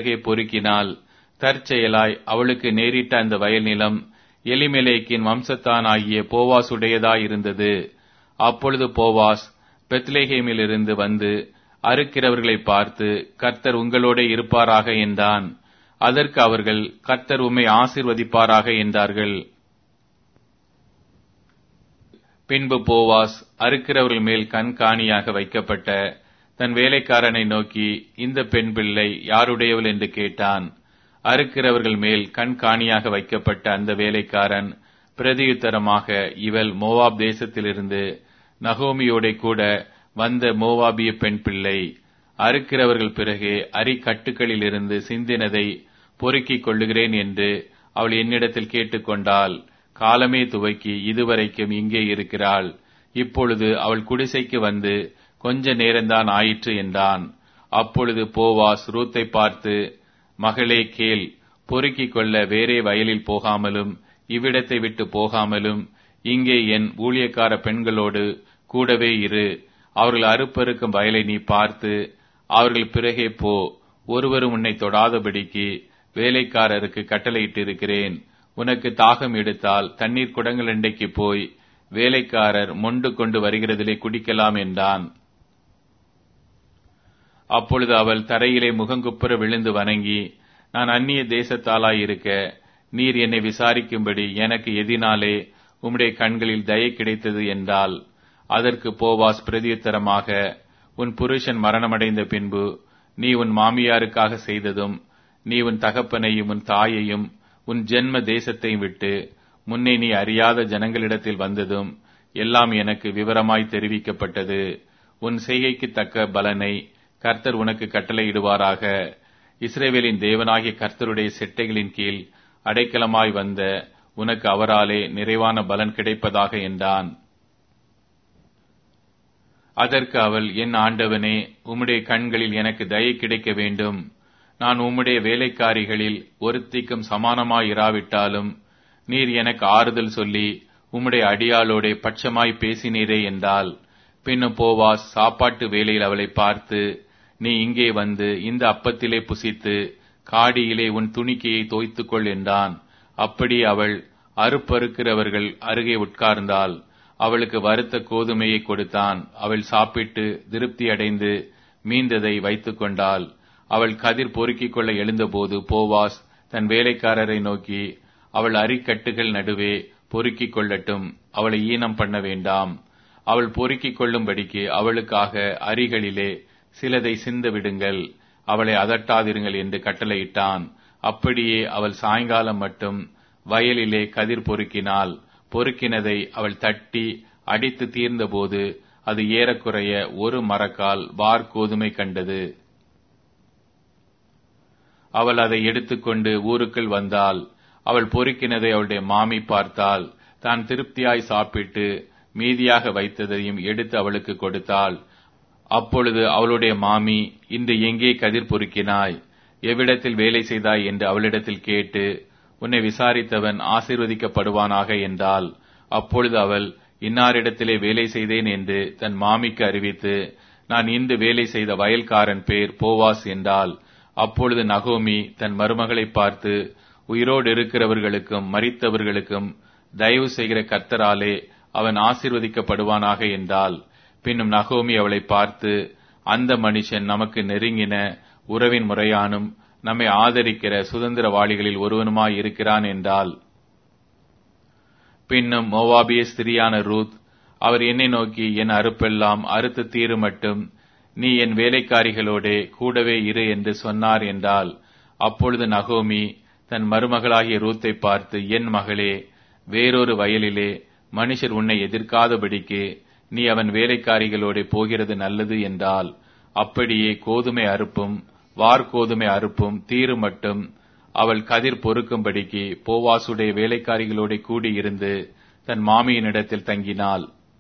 பிறகே பொறுக்கினாள் தற்செயலாய் அவளுக்கு நேரிட்ட அந்த வயல் நிலம் எலிமெலேக்கின் வம்சத்தானாகிய போவாசுடையதாயிருந்தது அப்பொழுது போவாஸ் பெத்லேஹேமிலிருந்து வந்து அறுக்கிறவர்களை பார்த்து கர்த்தர் உங்களோட இருப்பாராக என்றான் அதற்கு அவர்கள் கர்த்தர் உம்மை ஆசிர்வதிப்பாராக என்றார்கள் பின்பு போவாஸ் அறுக்கிறவர்கள் மேல் கண்காணியாக வைக்கப்பட்ட தன் வேலைக்காரனை நோக்கி இந்த பெண் பிள்ளை யாருடையவள் என்று கேட்டான் அறுக்கிறவர்கள் மேல் கண்காணியாக வைக்கப்பட்ட அந்த வேலைக்காரன் பிரதியுத்தரமாக இவள் மோவாப் தேசத்திலிருந்து நகோமியோட கூட வந்த மோவாபிய பெண் பிள்ளை அறுக்கிறவர்கள் பிறகு அரிக்கட்டுகளில் இருந்து சிந்தினதை பொறுக்கிக் கொள்ளுகிறேன் என்று அவள் என்னிடத்தில் கேட்டுக்கொண்டாள் காலமே துவக்கி இதுவரைக்கும் இங்கே இருக்கிறாள் இப்பொழுது அவள் குடிசைக்கு வந்து கொஞ்ச நேரம்தான் ஆயிற்று என்றான் அப்பொழுது போவாஸ் ரூத்தை பார்த்து மகளே கேள் பொறுக்கிக் கொள்ள வேறே வயலில் போகாமலும் இவ்விடத்தை விட்டு போகாமலும் இங்கே என் ஊழியக்கார பெண்களோடு கூடவே இரு அவர்கள் அறுப்பறுக்கும் வயலை நீ பார்த்து அவர்கள் பிறகே போ ஒருவரும் உன்னை தொடாதபடிக்கு வேலைக்காரருக்கு கட்டளையிட்டிருக்கிறேன் உனக்கு தாகம் எடுத்தால் தண்ணீர் குடங்கள் அண்டைக்கு போய் வேலைக்காரர் மொண்டு கொண்டு வருகிறதிலே குடிக்கலாம் என்றான் அப்பொழுது அவள் தரையிலே முகங்குப்புற விழுந்து வணங்கி நான் அந்நிய தேசத்தாலாயிருக்க நீர் என்னை விசாரிக்கும்படி எனக்கு எதினாலே உம்முடைய கண்களில் தயை கிடைத்தது என்றால் அதற்கு போவாஸ் பிரதியுத்தரமாக உன் புருஷன் மரணமடைந்த பின்பு நீ உன் மாமியாருக்காக செய்ததும் நீ உன் தகப்பனையும் உன் தாயையும் உன் ஜென்ம தேசத்தையும் விட்டு முன்னே நீ அறியாத ஜனங்களிடத்தில் வந்ததும் எல்லாம் எனக்கு விவரமாய் தெரிவிக்கப்பட்டது உன் செய்கைக்கு தக்க பலனை கர்த்தர் உனக்கு கட்டளையிடுவாராக இஸ்ரேவேலின் தேவனாகிய கர்த்தருடைய செட்டைகளின் கீழ் அடைக்கலமாய் வந்த உனக்கு அவராலே நிறைவான பலன் கிடைப்பதாக என்றான் அதற்கு அவள் என் ஆண்டவனே உம்முடைய கண்களில் எனக்கு தயை கிடைக்க வேண்டும் நான் உம்முடைய வேலைக்காரிகளில் ஒருத்திக்கும் சமானமாயிராவிட்டாலும் நீர் எனக்கு ஆறுதல் சொல்லி உம்முடைய அடியாளோட பட்சமாய் பேசினீரே என்றால் பின்னும் போவாஸ் சாப்பாட்டு வேலையில் அவளை பார்த்து நீ இங்கே வந்து இந்த அப்பத்திலே புசித்து காடியிலே உன் துணிக்கையை தோய்த்துக்கொள் என்றான் அப்படி அவள் அறுப்பறுக்கிறவர்கள் அருகே உட்கார்ந்தாள் அவளுக்கு வறுத்த கோதுமையை கொடுத்தான் அவள் சாப்பிட்டு திருப்தி அடைந்து மீந்ததை வைத்துக் கொண்டாள் அவள் கதிர் பொறுக்கிக் கொள்ள எழுந்தபோது போவாஸ் தன் வேலைக்காரரை நோக்கி அவள் அரிக்கட்டுகள் நடுவே பொறுக்கிக் கொள்ளட்டும் அவளை ஈனம் பண்ண வேண்டாம் அவள் பொறுக்கிக் கொள்ளும்படிக்கு அவளுக்காக அரிகளிலே சிலதை சிந்த விடுங்கள் அவளை அதட்டாதிருங்கள் என்று கட்டளையிட்டான் அப்படியே அவள் சாயங்காலம் மட்டும் வயலிலே கதிர் பொறுக்கினாள் பொறுக்கினதை அவள் தட்டி அடித்து தீர்ந்தபோது அது ஏறக்குறைய ஒரு மரக்கால் வார் கோதுமை கண்டது அவள் அதை எடுத்துக்கொண்டு ஊருக்குள் வந்தாள் அவள் பொறுக்கினதை அவளுடைய மாமி பார்த்தாள் தான் திருப்தியாய் சாப்பிட்டு மீதியாக வைத்ததையும் எடுத்து அவளுக்கு கொடுத்தாள் அப்பொழுது அவளுடைய மாமி இன்று எங்கே கதிர் பொறுக்கினாய் எவ்விடத்தில் வேலை செய்தாய் என்று அவளிடத்தில் கேட்டு உன்னை விசாரித்தவன் ஆசீர்வதிக்கப்படுவானாக என்றால் அப்பொழுது அவள் இன்னாரிடத்திலே வேலை செய்தேன் என்று தன் மாமிக்கு அறிவித்து நான் இன்று வேலை செய்த வயல்காரன் பேர் போவாஸ் என்றால் அப்பொழுது நகோமி தன் மருமகளை பார்த்து உயிரோடு இருக்கிறவர்களுக்கும் மறித்தவர்களுக்கும் தயவு செய்கிற கர்த்தராலே அவன் ஆசீர்வதிக்கப்படுவானாக என்றால் பின்னும் நகோமி அவளை பார்த்து அந்த மனுஷன் நமக்கு நெருங்கின உறவின் முறையானும் நம்மை ஆதரிக்கிற சுதந்திரவாளிகளில் ஒருவனுமாய் இருக்கிறான் என்றால் பின்னும் மோவாபிய ஸ்திரியான ரூத் அவர் என்னை நோக்கி என் அறுப்பெல்லாம் அறுத்து தீரு மட்டும் நீ என் வேலைக்காரிகளோடே கூடவே இரு என்று சொன்னார் என்றால் அப்பொழுது நகோமி தன் மருமகளாகிய ரூத்தை பார்த்து என் மகளே வேறொரு வயலிலே மனுஷர் உன்னை எதிர்க்காதபடிக்கு நீ அவன் வேலைக்காரிகளோட போகிறது நல்லது என்றால் அப்படியே கோதுமை அறுப்பும் வார்கோதுமை அறுப்பும் தீரு மட்டும் அவள் கதிர் பொறுக்கும்படிக்கு போவாசுடைய வேலைக்காரிகளோட கூடியிருந்து தன் மாமியினிடத்தில் தங்கினாள்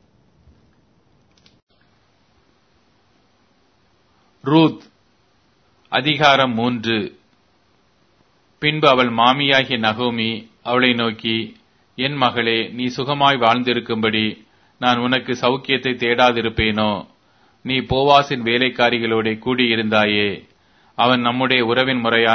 ரூத் அதிகாரம் மூன்று பின்பு அவள் மாமியாகிய நகோமி அவளை நோக்கி என் மகளே நீ சுகமாய் வாழ்ந்திருக்கும்படி நான் உனக்கு சௌக்கியத்தை தேடாதிருப்பேனோ நீ போவாசின் வேலைக்காரிகளோட கூடியிருந்தாயே அவன் நம்முடைய உறவின் முறையான